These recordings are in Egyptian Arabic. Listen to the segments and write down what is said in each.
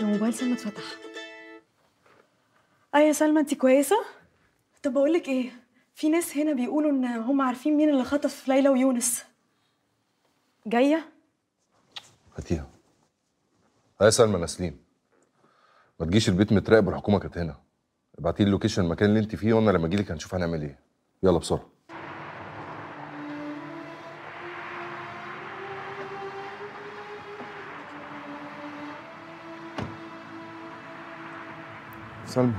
ده موبايل سلمى اتفتح ايه يا سلمى انت كويسه طب بقول لك ايه في ناس هنا بيقولوا ان هم عارفين مين اللي خطف ليلى ويونس جايه هاتيها يا سلمى نسليم ما تجيش البيت متراقب والحكومه كانت هنا ابعتي لي اللوكيشن المكان اللي انت فيه وانا لما اجي لك هنشوف هنعمل ايه يلا بسرعه سلمى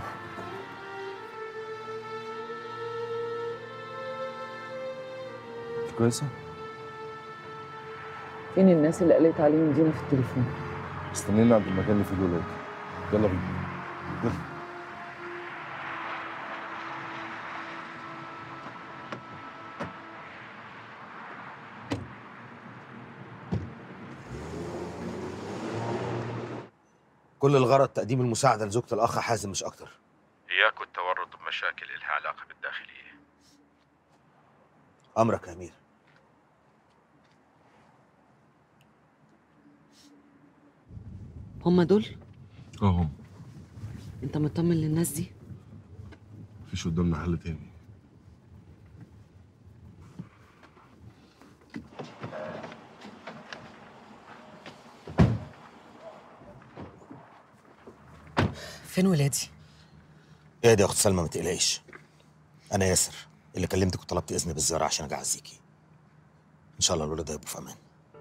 انت كويسه فين الناس اللي قالت عليهم دينا في التليفون استنينا عند المكان اللي فيه الولاد يلا بينا يلا كل الغرض تقديم المساعدة لزوجة الأخ حازم مش أكتر إياك والتورط بمشاكل إلها علاقة بالداخلية أمرك يا أمير هما دول اه هم انت مطمن للناس دي مفيش قدامنا حل تاني فين ولادي إيه دي يا أخت سلمى ما تقلقيش أنا ياسر اللي كلمتك وطلبت إذن بالزيارة عشان أجي أعزيكي إن شاء الله الولاد هيبقوا في أمان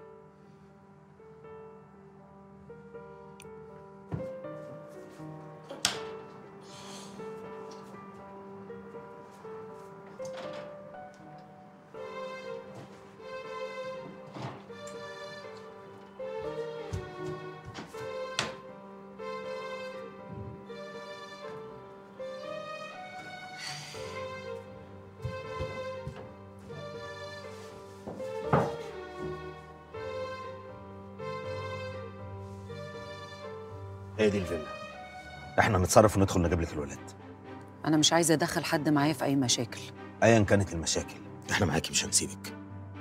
هي دي الفيلا إحنا نتصرف وندخل نجيب لك الولاد انا مش عايزه ادخل حد معايا في اي مشاكل أيا كانت المشاكل إحنا معاكي مش هنسيبك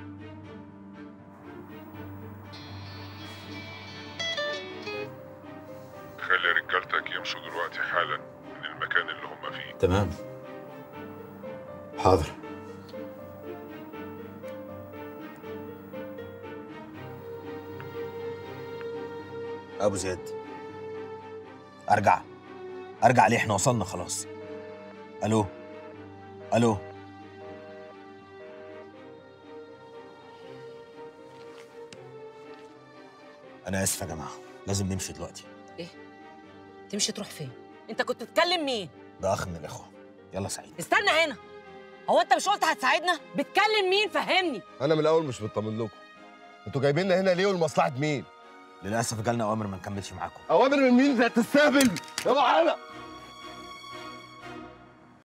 خلي رجالتك يمشوا دلوقتي حالا من المكان اللي هم فيه تمام حاضر ابو زياد ارجع ارجع ليه احنا وصلنا خلاص الو الو انا اسف يا جماعه لازم نمشي دلوقتي تمشي تروح فين؟ انت كنت بتكلم مين؟ ده اخ من الاخوه يلا سعيد استنى هنا هو انت مش قلت هتساعدنا؟ بتكلم مين فهمني انا من الاول مش مطمن لكم انتوا جايبيننا هنا ليه ولمصلحه مين للاسف جالنا اوامر ما نكملش معاكم اوامر من مين ده تستهبل يلا حالا